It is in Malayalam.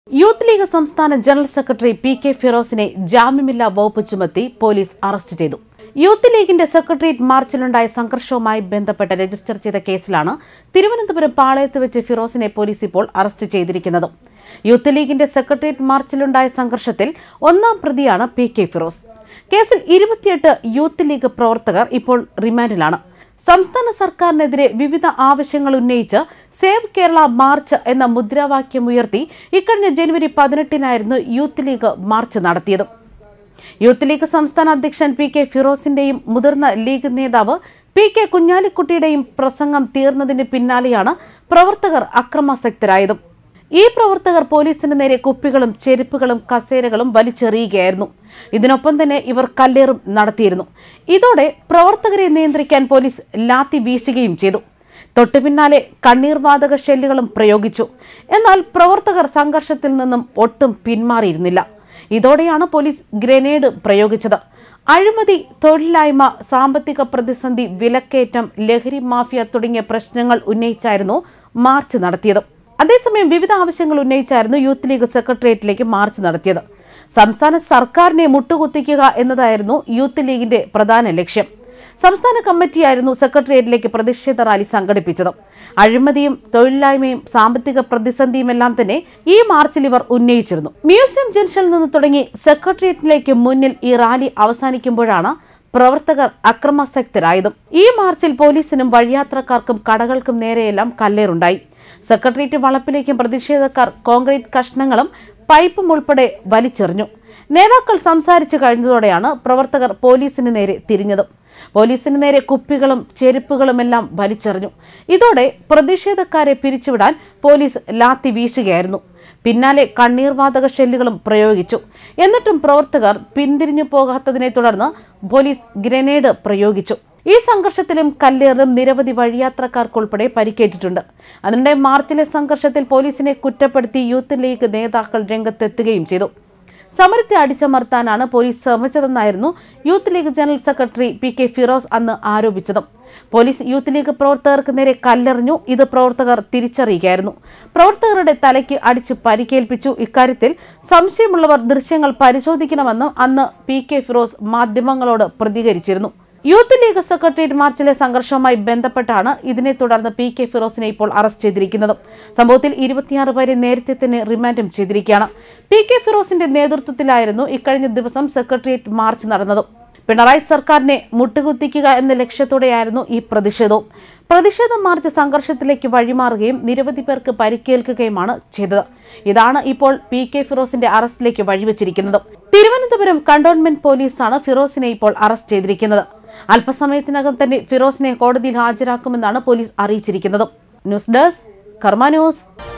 യൂത്ത് ലീഗ് സംസ്ഥാന ജനറൽ സെക്രട്ടറി പി കെ ഫിറോസിനെ ജാമ്യമില്ലാ വകുപ്പ് ചുമത്തി പോലീസ് അറസ്റ്റ് ചെയ്തു യൂത്ത് ലീഗിന്റെ സെക്രട്ടേറിയറ്റ് മാർച്ചിലുണ്ടായ സംഘർഷവുമായി ബന്ധപ്പെട്ട് രജിസ്റ്റർ ചെയ്ത കേസിലാണ് തിരുവനന്തപുരം പാളയത്ത് വെച്ച് ഫിറോസിനെ പോലീസ് ഇപ്പോൾ അറസ്റ്റ് ചെയ്തിരിക്കുന്നത് യൂത്ത് ലീഗിന്റെ സെക്രട്ടേറിയറ്റ് മാർച്ചിലുണ്ടായ സംഘർഷത്തിൽ ഒന്നാം പ്രതിയാണ് പി കെ ഫിറോസ് കേസിൽ ഇരുപത്തിയെട്ട് യൂത്ത് ലീഗ് പ്രവർത്തകർ ഇപ്പോൾ റിമാൻഡിലാണ് സംസ്ഥാന സർക്കാരിനെതിരെ വിവിധ ആവശ്യങ്ങൾ ഉന്നയിച്ച് സേവ് കേരള മാർച്ച് എന്ന മുദ്രാവാക്യമുയർത്തി ഇക്കഴിഞ്ഞ ജനുവരി പതിനെട്ടിനായിരുന്നു യൂത്ത് ലീഗ് മാർച്ച് നടത്തിയത് യൂത്ത് ലീഗ് സംസ്ഥാന അധ്യക്ഷൻ പി കെ ഫിറോസിന്റെയും മുതിർന്ന ലീഗ് നേതാവ് പി കെ കുഞ്ഞാലിക്കുട്ടിയുടെയും പ്രസംഗം തീർന്നതിന് പിന്നാലെയാണ് പ്രവർത്തകർ അക്രമാസക്തരായതും ഈ പ്രവർത്തകർ പോലീസിന് നേരെ കുപ്പികളും ചെരുപ്പുകളും കസേരകളും വലിച്ചെറിയുകയായിരുന്നു ഇതിനൊപ്പം തന്നെ ഇവർ കല്ലേറും നടത്തിയിരുന്നു ഇതോടെ പ്രവർത്തകരെ നിയന്ത്രിക്കാൻ പോലീസ് ലാത്തി വീശുകയും ചെയ്തു തൊട്ടു പിന്നാലെ കണ്ണീർവാതക ഷെല്ലുകളും പ്രയോഗിച്ചു എന്നാൽ പ്രവർത്തകർ സംഘർഷത്തിൽ നിന്നും ഒട്ടും പിന്മാറിയിരുന്നില്ല ഇതോടെയാണ് പോലീസ് ഗ്രനേഡ് പ്രയോഗിച്ചത് അഴിമതി തൊഴിലില്ലായ്മ സാമ്പത്തിക പ്രതിസന്ധി വിലക്കയറ്റം ലഹരി മാഫിയ തുടങ്ങിയ പ്രശ്നങ്ങൾ ഉന്നയിച്ചായിരുന്നു മാർച്ച് നടത്തിയത് അതേസമയം വിവിധ ആവശ്യങ്ങൾ ഉന്നയിച്ചായിരുന്നു യൂത്ത് ലീഗ് സെക്രട്ടേറിയറ്റിലേക്ക് മാർച്ച് നടത്തിയത് സംസ്ഥാന സർക്കാരിനെ മുട്ടുകുത്തിക്കുക എന്നതായിരുന്നു യൂത്ത് ലീഗിന്റെ പ്രധാന ലക്ഷ്യം സംസ്ഥാന കമ്മിറ്റിയായിരുന്നു സെക്രട്ടേറിയറ്റിലേക്ക് പ്രതിഷേധ റാലി സംഘടിപ്പിച്ചത് അഴിമതിയും തൊഴിലില്ലായ്മയും സാമ്പത്തിക പ്രതിസന്ധിയുമെല്ലാം തന്നെ ഈ മാർച്ചിൽ ഇവർ ഉന്നയിച്ചിരുന്നു മ്യൂസിയം ജംഗ്ഷനിൽ നിന്ന് തുടങ്ങി സെക്രട്ടേറിയറ്റിലേക്ക് മുന്നിൽ ഈ റാലി അവസാനിക്കുമ്പോഴാണ് പ്രവർത്തകർ അക്രമാസക്തരായതും ഈ മാർച്ചിൽ പോലീസിനും വഴിയാത്രക്കാർക്കും കടകൾക്കും നേരെയെല്ലാം കല്ലേറുണ്ടായി സെക്രട്ടേറിയറ്റ് വളപ്പിലേക്കും പ്രതിഷേധക്കാർ കോൺക്രീറ്റ് കഷ്ണങ്ങളും പൈപ്പും ഉൾപ്പെടെ വലിച്ചെറിഞ്ഞു നേതാക്കൾ സംസാരിച്ചു കഴിഞ്ഞതോടെയാണ് പ്രവർത്തകർ പോലീസിന് നേരെ തിരിഞ്ഞത് പോലീസിന് നേരെ കുപ്പികളും ചെരുപ്പുകളുമെല്ലാം വലിച്ചെറിഞ്ഞു ഇതോടെ പ്രതിഷേധക്കാരെ പിരിച്ചുവിടാൻ പോലീസ് ലാത്തി വീശുകയായിരുന്നു പിന്നാലെ കണ്ണീർവാതക ഷെല്ലുകളും പ്രയോഗിച്ചു എന്നിട്ടും പ്രവർത്തകർ പിന്തിരിഞ്ഞു പോകാത്തതിനെ തുടർന്ന് പോലീസ് ഗ്രനേഡ് പ്രയോഗിച്ചു ഈ സംഘർഷത്തിലും കല്ലേറും നിരവധി വഴിയാത്രക്കാർക്കുൾപ്പെടെ പരിക്കേറ്റിട്ടുണ്ട് അതിനിടെ മാർച്ചിലെ സംഘർഷത്തിൽ പോലീസിനെ കുറ്റപ്പെടുത്തി യൂത്ത് ലീഗ് നേതാക്കൾ രംഗത്തെത്തുകയും ചെയ്തു സമരത്തെ അടിച്ചമർത്താനാണ് പോലീസ് ശ്രമിച്ചതെന്നായിരുന്നു youth league general secretary P K Firoz അന്ന് ആരോപിച്ചതും പോലീസ് യൂത്ത് ലീഗ് പ്രവർത്തകർക്ക് നേരെ കല്ലെറിഞ്ഞു ഇത് പ്രവർത്തകർ തിരിച്ചറിയുകയായിരുന്നു പ്രവർത്തകരുടെ തലയ്ക്ക് അടിച്ച് പരിക്കേൽപ്പിച്ചു ഇക്കാര്യത്തിൽ സംശയമുള്ളവർ ദൃശ്യങ്ങൾ പരിശോധിക്കണമെന്ന് അന്ന് പി കെ ഫിറോസ് മാധ്യമങ്ങളോട് പ്രതികരിച്ചിരുന്നു യൂത്ത് ലീഗ് സെക്രട്ടേറിയറ്റ് മാർച്ചിലെ സംഘർഷവുമായി ബന്ധപ്പെട്ടാണ് ഇതിനെ തുടർന്ന് പി കെ ഫിറോസിനെ ഇപ്പോൾ അറസ്റ്റ് ചെയ്തിരിക്കുന്നത് സംഭവത്തിൽ ഇരുപത്തിയാറ് പേരെ നേരത്തെ തന്നെ റിമാൻഡും ചെയ്തിരിക്കുകയാണ് പി കെ ഫിറോസിന്റെ നേതൃത്വത്തിലായിരുന്നു ഇക്കഴിഞ്ഞ ദിവസം സെക്രട്ടേറിയറ്റ് മാർച്ച് നടന്നത് പിണറായി സർക്കാരിനെ മുട്ടുകുത്തിക്കുക എന്ന ലക്ഷ്യത്തോടെയായിരുന്നു ഈ പ്രതിഷേധവും പ്രതിഷേധ മാർച്ച് സംഘർഷത്തിലേക്ക് വഴിമാറുകയും നിരവധി പേർക്ക് പരിക്കേൽക്കുകയുമാണ് ചെയ്തത് ഇതാണ് ഇപ്പോൾ പി കെ ഫിറോസിന്റെ അറസ്റ്റിലേക്ക് വഴിവെച്ചിരിക്കുന്നത് തിരുവനന്തപുരം കണ്ടോൺമെന്റ് പോലീസാണ് ഫിറോസിനെ ഇപ്പോൾ അറസ്റ്റ് ചെയ്തിരിക്കുന്നത് അല്പസമയത്തിനകം തന്നെ ഫിറോസിനെ കോടതിയിൽ ഹാജരാക്കുമെന്നാണ് പോലീസ് അറിയിച്ചിരിക്കുന്നത് ന്യൂസ് ഡെസ്ക് കർമ്മ ന്യൂസ്